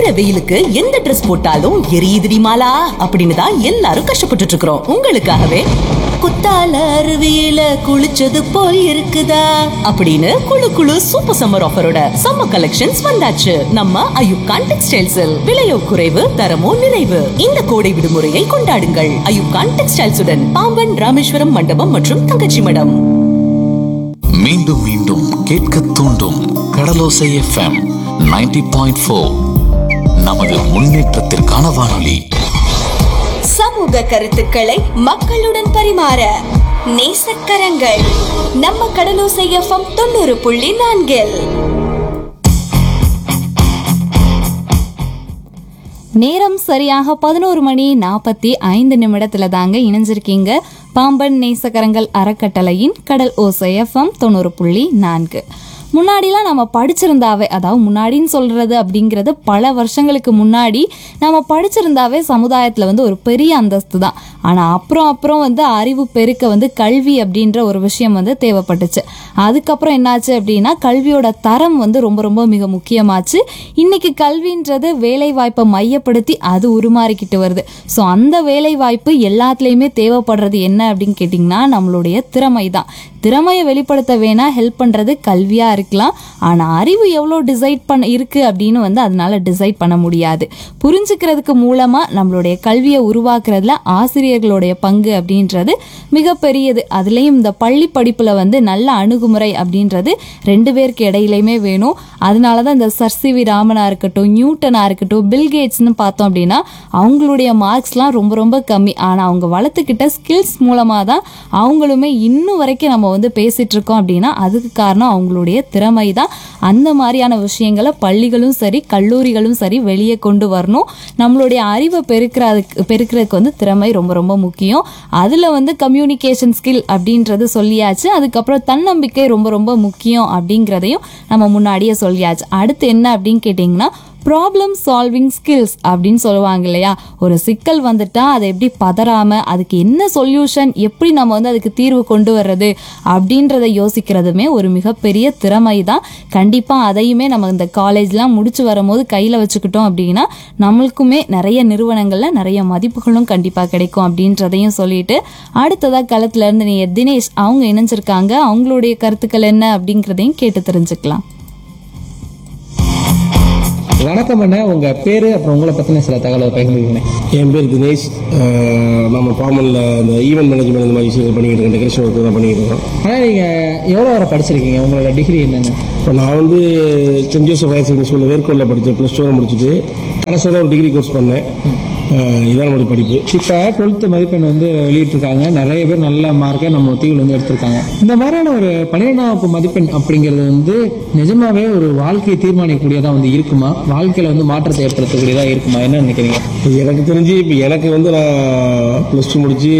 அடிக்கிற வெயிலுக்கு எந்த Dress போட்டாலும் எரியுதுடி மாலா அப்படின்னு தான் எல்லாரும் கஷ்டப்பட்டுட்டு இருக்கிறோம் உங்களுக்காகவே குத்தால அருவியில குளிச்சது போல் இருக்குதா அப்படின்னு குளு குளு சூப்பர் சம்மர் ஆஃபரோட சம்மர் கலெக்ஷன்ஸ் வந்தாச்சு நம்ம அயுப்கான் டெக்ஸ்டைல்ஸில் விலையோ குறைவு தரமோ நிறைவு இந்த கோடை விடுமுறையை கொண்டாடுங்கள் அயுப்கான் டெக்ஸ்டைல்ஸுடன் பாம்பன் ராமேஸ்வரம் மண்டபம் மற்றும் தங்கச்சி மடம் மீண்டும் மீண்டும் கேட்க தூண்டும் கடலோசை எஃப்எம் 90.4 பாயிண்ட் ஃபோர் நமது முன்னேற்றத்திற்கான வானொலி சமூக கருத்துக்களை மக்களுடன் பரிமாற நேசக்கரங்கள் நம்ம கடலோசை எஃப்எம் தொண்ணூறு புள்ளி நான்கில் நேரம் சரியாக பதினோரு மணி நாற்பத்தி ஐந்து நிமிடத்துல தாங்க இணைஞ்சிருக்கீங்க பாம்பன் நேசகரங்கள் அறக்கட்டளையின் கடல் ஓசை எஃப்எம் தொண்ணூறு புள்ளி நான்கு முன்னாடிலாம் நம்ம படிச்சிருந்தாவே அதாவது முன்னாடின்னு சொல்றது அப்படிங்கிறது பல வருஷங்களுக்கு முன்னாடி நம்ம படிச்சிருந்தாவே சமுதாயத்தில் வந்து ஒரு பெரிய அந்தஸ்து தான் ஆனால் அப்புறம் அப்புறம் வந்து அறிவு பெருக்க வந்து கல்வி அப்படின்ற ஒரு விஷயம் வந்து தேவைப்பட்டுச்சு அதுக்கப்புறம் என்னாச்சு அப்படின்னா கல்வியோட தரம் வந்து ரொம்ப ரொம்ப மிக முக்கியமாச்சு இன்னைக்கு கல்வின்றது வேலை வாய்ப்பை மையப்படுத்தி அது உருமாறிக்கிட்டு வருது ஸோ அந்த வேலை வாய்ப்பு எல்லாத்துலேயுமே தேவைப்படுறது என்ன அப்படின்னு கேட்டிங்கன்னா நம்மளுடைய திறமை தான் திறமையை வெளிப்படுத்த வேணா ஹெல்ப் பண்ணுறது கல்வியாக இருக்கலாம் ஆனால் அறிவு எவ்வளோ டிசைட் பண்ண இருக்குது அப்படின்னு வந்து அதனால டிசைட் பண்ண முடியாது புரிஞ்சுக்கிறதுக்கு மூலமாக நம்மளுடைய கல்வியை உருவாக்குறதுல ஆசிரியர்களுடைய பங்கு அப்படின்றது மிகப்பெரியது அதுலேயும் இந்த பள்ளி படிப்பில் வந்து நல்ல அணுகுமுறை அப்படின்றது ரெண்டு பேருக்கு இடையிலையுமே வேணும் அதனால தான் இந்த சர் சி வி ராமனா இருக்கட்டும் நியூட்டனா இருக்கட்டும் பில்கேட்ஸ்னு பார்த்தோம் அப்படின்னா அவங்களுடைய மார்க்ஸ்லாம் ரொம்ப ரொம்ப கம்மி ஆனால் அவங்க வளர்த்துக்கிட்ட ஸ்கில்ஸ் மூலமாக தான் அவங்களுமே இன்னும் வரைக்கும் நம்ம வந்து பேசிட்டு இருக்கோம் அப்படின்னா அதுக்கு காரணம் அவங்களுடைய திறமை தான் அந்த மாதிரியான விஷயங்களை பள்ளிகளும் சரி கல்லூரிகளும் சரி வெளியே கொண்டு வரணும் நம்மளுடைய அறிவை பெருக்கிறதுக்கு பெருக்கிறதுக்கு வந்து திறமை ரொம்ப ரொம்ப முக்கியம் அதில் வந்து கம்யூனிகேஷன் ஸ்கில் அப்படின்றது சொல்லியாச்சு அதுக்கப்புறம் தன்னம்பிக்கை ரொம்ப ரொம்ப முக்கியம் அப்படிங்கிறதையும் நம்ம முன்னாடியே சொல்லியாச்சு அடுத்து என்ன அப்படின்னு கேட்டிங்கன்னா ப்ராப்ளம் சால்விங் ஸ்கில்ஸ் அப்படின்னு சொல்லுவாங்க இல்லையா ஒரு சிக்கல் வந்துட்டா அதை எப்படி பதறாம அதுக்கு என்ன சொல்யூஷன் எப்படி நம்ம வந்து அதுக்கு தீர்வு கொண்டு வர்றது அப்படின்றத யோசிக்கிறதுமே ஒரு மிகப்பெரிய திறமை தான் கண்டிப்பாக அதையுமே நம்ம இந்த காலேஜ்லாம் முடிச்சு வரும்போது கையில் வச்சுக்கிட்டோம் அப்படின்னா நம்மளுக்குமே நிறைய நிறுவனங்களில் நிறைய மதிப்புகளும் கண்டிப்பாக கிடைக்கும் அப்படின்றதையும் சொல்லிட்டு அடுத்ததாக களத்துல இருந்து நீ தினேஷ் அவங்க இணைஞ்சிருக்காங்க அவங்களுடைய கருத்துக்கள் என்ன அப்படிங்கிறதையும் கேட்டு தெரிஞ்சுக்கலாம் வணக்கம் அண்ணா உங்க பேரு அப்புறம் உங்களை பத்தின சில தகவலை பகிர்ந்துக்கணும் என் பேர் தினேஷ் அஹ் நம்ம பாமனில் இந்த ஈவெண்ட் மேனேஜ்மெண்ட் இந்த மாதிரி விஷயங்கள் பண்ணிக்கிட்டு இருக்கேன் டெக்கரேஷன் ஒர்க் தான் பண்ணிக்கிட்டு இருக்கோம் ஆனா நீங்க எவ்வளவு வரை படிச்சிருக்கீங்க உங்களோட டிகிரி என்னென்ன இப்போ நான் வந்து சென்ட் ஜோசப் ஹையர் செகண்டரி ஸ்கூலில் வேர்க்கோலில் படித்தேன் ப்ளஸ் டூ முடிச்சுட்டு கடைசியாக ஒரு டிகிரி கோர்ஸ் பண்ணேன் அஹ் இதான் நம்மளுடைய படிப்பு இப்ப டுவெல்த் மதிப்பெண் வந்து வெளியிட்டிருக்காங்க நிறைய பேர் நல்ல மார்க்கை நம்ம தீவில் வந்து எடுத்திருக்காங்க இந்த மாதிரியான ஒரு பன்னிரெண்டாம் வகுப்பு மதிப்பெண் அப்படிங்கிறது வந்து நிஜமாவே ஒரு வாழ்க்கையை தீர்மானிக்கக்கூடியதா வந்து இருக்குமா வாழ்க்கையில வந்து மாற்றத்தை ஏற்படுத்தக்கூடியதா இருக்குமா என்ன நினைக்கிறீங்க எனக்கு தெரிஞ்சு இப்போ எனக்கு வந்து நான் ப்ளஸ் டூ முடிச்சு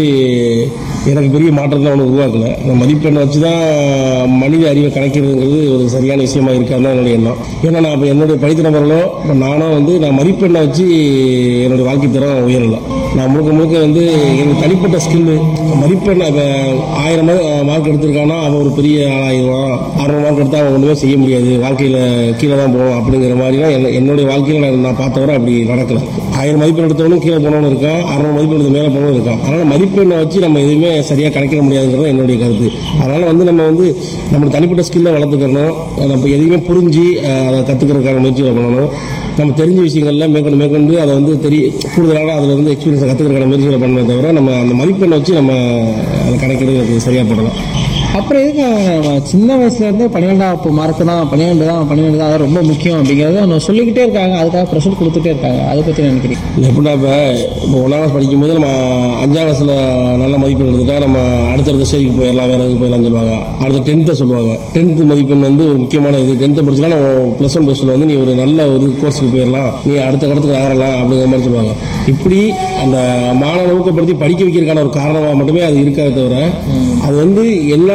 எனக்கு பெரிய மாற்றத்தை ஒன்றும் உருவாக்கல அந்த மதிப்பெண்ணை வச்சு தான் மனித அறிவை கணக்கிறதுங்கிறது ஒரு சரியான விஷயமா இருக்காதுன்னு என்னுடைய எண்ணம் ஏன்னா நான் இப்போ என்னுடைய படித்த நபர்களும் இப்போ நானும் வந்து நான் மதிப்பெண்ணை வச்சு என்னுடைய வாழ்க்கை தரம் உயரல நான் முழுக்க முழுக்க வந்து எனக்கு தனிப்பட்ட ஸ்கில்லு மதிப்பெண் இப்போ ஆயிரம் மார்க் எடுத்திருக்கானா அவன் ஒரு பெரிய ஆளாயிடுவான் அறுநூறு மார்க் எடுத்தா அவன் ஒன்றுமே செய்ய முடியாது வாழ்க்கையில் கீழே தான் போவான் அப்படிங்கிற மாதிரிலாம் என்ன- என்னுடைய வாழ்க்கையில் நான் நான் பார்த்தவரை அப்படி நடக்கல ஆயிரம் மதிப்பெண் எடுத்தவனும் கீழே போனவனும் இருக்கான் அறுநூறு மதிப்பெண் எடுத்த மேலே போனவனும் இருக்கான் அதனால் மதிப்பெண்ணை வச்சு நம்ம எதுவுமே சரியாக கணக்கிட முடியாதுங்கிறது என்னுடைய கருத்து அதனால் வந்து நம்ம வந்து நம்ம தனிப்பட்ட ஸ்கில்லை வளர்த்துக்கணும் நம்ம எதையுமே புரிஞ்சு அஹ், அதை கற்றுக்கிறதுக்கான முயற்சிகளை பண்ணணும் நம்ம தெரிஞ்ச விஷயங்கள்ல மேற்கொண்டு மேற்கொண்டு அதை வந்து தெரிய கூடுதலான அதில் வந்து எக்ஸ்பீரியன்ஸை கற்றுக்கிறதுக்கான முயற்சிகளை பண்ணவே தவிர நம்ம அந்த மதிப்பெண்ணை வச்சு நம்ம அதை கணக்கிடுறது எனக்கு சரியாக படலாம் அப்புறம் எதுக்கு நம்ம சின்ன வயசுல இருந்தே பன்னிரெண்டாம் வகுப்பு மார்க் தான் பன்னிரெண்டு தான் பன்னிரெண்டு தான் அது ரொம்ப முக்கியம் அப்படிங்கறத அவங்க சொல்லிக்கிட்டே இருக்காங்க அதுக்காக ப்ரெஷர் கொடுத்துட்டே இருக்காங்க அதை பத்தி என்ன நினைக்கிறீங்க எப்படின்னா இப்போ இப்போ ஒன்றாம் கிளாஸ் படிக்கும்போது நம்ம அஞ்சாம் கிளாஸில் நல்ல மதிப்பெண் எடுத்துட்டா நம்ம அடுத்தடுத்த ஸ்டேஜுக்கு போயிடலாம் வேற எதுக்கு போயிடலாம் சொல்லுவாங்க அடுத்த டென்த்தை சொல்லுவாங்க டென்த்து மதிப்பெண் வந்து ஒரு முக்கியமான இது டென்த்தை படிச்சுனா நம்ம ப்ளஸ் ஒன் ப்ளஸ் வந்து நீ ஒரு நல்ல ஒரு கோர்ஸுக்கு போயிடலாம் நீ அடுத்த கடத்துக்கு நகரலாம் அப்படிங்கிற மாதிரி சொல்லுவாங்க இப்படி அந்த மாணவ ஊக்கப்படுத்தி படிக்க வைக்கிறதுக்கான ஒரு காரணமாக மட்டுமே அது இருக்காது தவிர அது வந்து எல்லா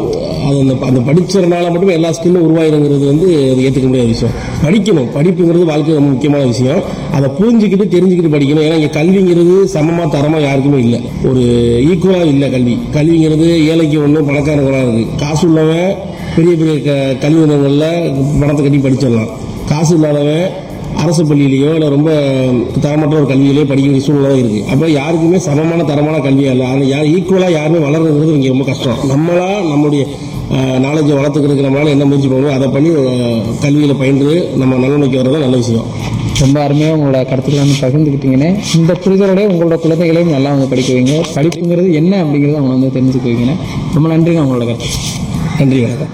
அது அந்த அந்த படிச்சதுனால மட்டுமே எல்லா ஸ்கில்லும் உருவாயிருங்கிறது வந்து அது ஏற்றுக்க முடியாத விஷயம் படிக்கணும் படிப்புங்கிறது வாழ்க்கை ரொம்ப முக்கியமான விஷயம் அதை புரிஞ்சுக்கிட்டு தெரிஞ்சுக்கிட்டு படிக்கணும் ஏன்னா இங்கே கல்விங்கிறது சமமாக தரமாக யாருக்குமே இல்லை ஒரு ஈக்குவலாக இல்லை கல்வி கல்விங்கிறது ஏழைக்கு ஒன்றும் பணக்காரங்களாக இருக்குது காசு உள்ளவன் பெரிய பெரிய க கல்வி நிறுவனங்களில் பணத்தை கட்டி படிச்சிடலாம் காசு இல்லாதவன் அரசு பள்ளியிலேயோ இல்லை ரொம்ப தரமற்ற ஒரு கல்வியிலேயோ படிக்க வேண்டிய சூழ்நிலை தான் இருக்குது அப்போ யாருக்குமே சமமான தரமான கல்வியாக இல்லை அது யார் ஈக்குவலாக யாருமே வளர்றதுங்கிறது இங்கே ரொம்ப கஷ்டம் நம்மளா நம்முடைய நாலேஜை வளர்த்துக்கிறதுக்கு நம்மளால என்ன முயற்சி பண்ணுவோம் அதை பண்ணி கல்வியில் பயின்று நம்ம நல்லுணைக்கு வர்றது நல்ல விஷயம் ரொம்ப அருமையாக உங்களோட கருத்துக்களை வந்து பகிர்ந்துக்கிட்டீங்கன்னு இந்த புரிதலோட உங்களோட குழந்தைகளையும் நல்லா வந்து படிக்க வைங்க படிப்புங்கிறது என்ன அப்படிங்கிறத அவங்க வந்து தெரிஞ்சுக்க வைங்கன்னு ரொம்ப நன்றிங்க உங்களோட கருத்து நன்றி வணக்கம்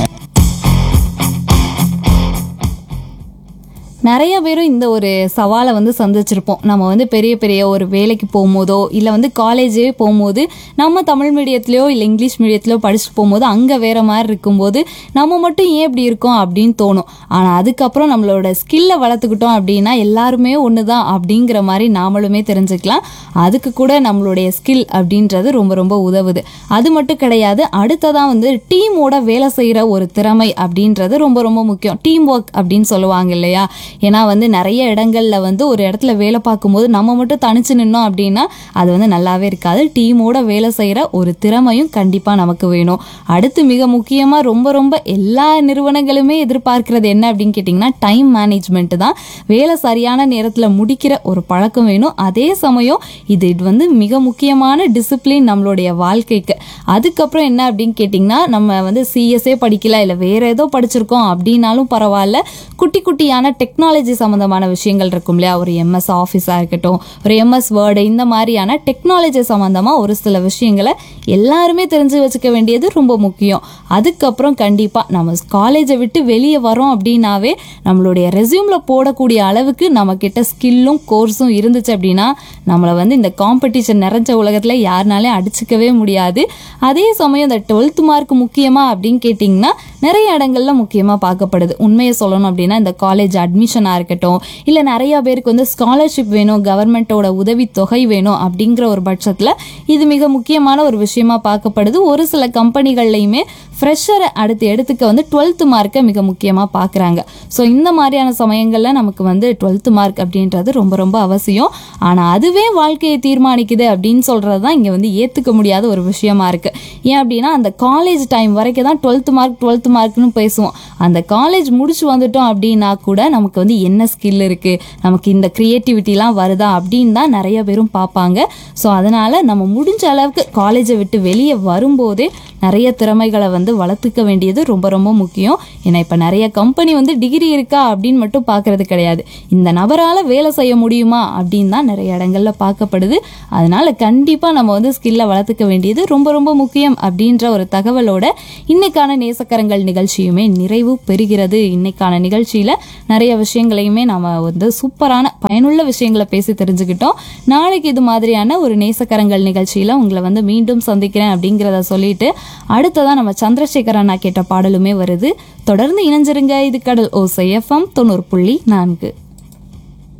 நிறைய பேரும் இந்த ஒரு சவாலை வந்து சந்திச்சிருப்போம் நம்ம வந்து பெரிய பெரிய ஒரு வேலைக்கு போகும்போதோ இல்லை வந்து காலேஜே போகும்போது நம்ம தமிழ் மீடியத்துலையோ இல்லை இங்கிலீஷ் மீடியத்துலையோ படிச்சுட்டு போகும்போது அங்கே வேற மாதிரி இருக்கும்போது நம்ம மட்டும் ஏன் இப்படி இருக்கோம் அப்படின்னு தோணும் ஆனால் அதுக்கப்புறம் நம்மளோட ஸ்கில்லை வளர்த்துக்கிட்டோம் அப்படின்னா எல்லாருமே ஒன்று தான் அப்படிங்கிற மாதிரி நாமளுமே தெரிஞ்சுக்கலாம் அதுக்கு கூட நம்மளுடைய ஸ்கில் அப்படின்றது ரொம்ப ரொம்ப உதவுது அது மட்டும் கிடையாது அடுத்ததான் வந்து டீமோட வேலை செய்கிற ஒரு திறமை அப்படின்றது ரொம்ப ரொம்ப முக்கியம் டீம் ஒர்க் அப்படின்னு சொல்லுவாங்க இல்லையா ஏன்னா வந்து நிறைய இடங்கள்ல வந்து ஒரு இடத்துல வேலை பார்க்கும்போது நம்ம மட்டும் தனிச்சு நின்னோம் அப்படின்னா அது வந்து நல்லாவே இருக்காது டீமோட வேலை செய்கிற ஒரு திறமையும் கண்டிப்பாக நமக்கு வேணும் அடுத்து மிக முக்கியமாக ரொம்ப ரொம்ப எல்லா நிறுவனங்களுமே எதிர்பார்க்கிறது என்ன அப்படின்னு கேட்டிங்கன்னா டைம் மேனேஜ்மெண்ட் தான் வேலை சரியான நேரத்தில் முடிக்கிற ஒரு பழக்கம் வேணும் அதே சமயம் இது இது வந்து மிக முக்கியமான டிசிப்ளின் நம்மளுடைய வாழ்க்கைக்கு அதுக்கப்புறம் என்ன அப்படின்னு கேட்டிங்கன்னா நம்ம வந்து சிஎஸ்ஏ படிக்கல இல்லை வேற ஏதோ படிச்சிருக்கோம் அப்படின்னாலும் பரவாயில்ல குட்டி குட்டியான டெக்னாலஜி சம்மந்தமான விஷயங்கள் இருக்கும் இல்லையா ஒரு எம்எஸ் ஆஃபீஸாக இருக்கட்டும் ஒரு எம்எஸ் வேர்டு இந்த மாதிரியான டெக்னாலஜி சம்மந்தமாக ஒரு சில விஷயங்களை எல்லாருமே தெரிஞ்சு வச்சுக்க வேண்டியது ரொம்ப முக்கியம் அதுக்கப்புறம் கண்டிப்பாக நம்ம காலேஜை விட்டு வெளியே வரோம் அப்படின்னாவே நம்மளுடைய ரெஸ்யூமில் போடக்கூடிய அளவுக்கு நம்ம கிட்ட ஸ்கில்லும் கோர்ஸும் இருந்துச்சு அப்படின்னா நம்மளை வந்து இந்த காம்படிஷன் நிறைஞ்ச உலகத்தில் யாருனாலையும் அடிச்சுக்கவே முடியாது அதே சமயம் இந்த டுவெல்த் மார்க் முக்கியமா அப்படின்னு கேட்டிங்கன்னா நிறைய இடங்கள்ல முக்கியமாக பார்க்கப்படுது உண்மையை சொல்லணும் அப்படின்னா இந்த காலேஜ் அட்மிஷனாக இருக்கட்டும் இல்லை நிறைய பேருக்கு வந்து ஸ்காலர்ஷிப் வேணும் கவர்மெண்ட்டோட உதவி தொகை வேணும் அப்படிங்கிற ஒரு பட்சத்தில் இது மிக முக்கியமான ஒரு விஷயமா பார்க்கப்படுது ஒரு சில கம்பெனிகள்லையுமே ஃப்ரெஷரை அடுத்து எடுத்துக்க வந்து டுவெல்த் மார்க்கை மிக முக்கியமாக பார்க்குறாங்க ஸோ இந்த மாதிரியான சமயங்களில் நமக்கு வந்து டுவெல்த் மார்க் அப்படின்றது ரொம்ப ரொம்ப அவசியம் ஆனால் அதுவே வாழ்க்கையை தீர்மானிக்குது அப்படின்னு சொல்கிறது தான் இங்கே வந்து ஏற்றுக்க முடியாத ஒரு விஷயமா இருக்குது ஏன் அப்படின்னா அந்த காலேஜ் டைம் வரைக்கும் தான் டுவெல்த் மார்க் டுவெல்த் மார்க்னு பேசுவோம் அந்த காலேஜ் முடிச்சு வந்துட்டோம் அப்படின்னா கூட நமக்கு வந்து என்ன ஸ்கில் இருக்குது நமக்கு இந்த க்ரியேட்டிவிட்டிலாம் வருதா அப்படின்னு தான் நிறைய பேரும் பார்ப்பாங்க ஸோ அதனால் நம்ம முடிஞ்ச அளவுக்கு காலேஜை விட்டு வெளியே வரும்போதே நிறைய திறமைகளை வந்து வளர்த்துக்க வேண்டியது ரொம்ப ரொம்ப முக்கியம் ஏன்னா இப்போ நிறைய கம்பெனி வந்து டிகிரி இருக்கா அப்படின்னு மட்டும் பார்க்கறது கிடையாது இந்த நபரால் வேலை செய்ய முடியுமா அப்படின்னு தான் நிறைய இடங்கள்ல பார்க்கப்படுது அதனால கண்டிப்பாக நம்ம வந்து ஸ்கில்லை வளர்த்துக்க வேண்டியது ரொம்ப ரொம்ப முக்கியம் அப்படின்ற ஒரு தகவலோட இன்னைக்கான நேசக்கரங்கள் நிகழ்ச்சியுமே நிறைவு பெறுகிறது இன்னைக்கான நிகழ்ச்சியில் நிறைய விஷயங்களையுமே நம்ம வந்து சூப்பரான பயனுள்ள விஷயங்களை பேசி தெரிஞ்சுக்கிட்டோம் நாளைக்கு இது மாதிரியான ஒரு நேசக்கரங்கள் நிகழ்ச்சியில் உங்களை வந்து மீண்டும் சந்திக்கிறேன் அப்படிங்கிறத சொல்லிட்டு அடுத்ததான் நம்ம சந்திரசேகர் அண்ணா கேட்ட பாடலுமே வருது தொடர்ந்து இணைஞ்சிருங்க இது கடல் ஓசை எஃப்எம் தொண்ணூறு புள்ளி நான்கு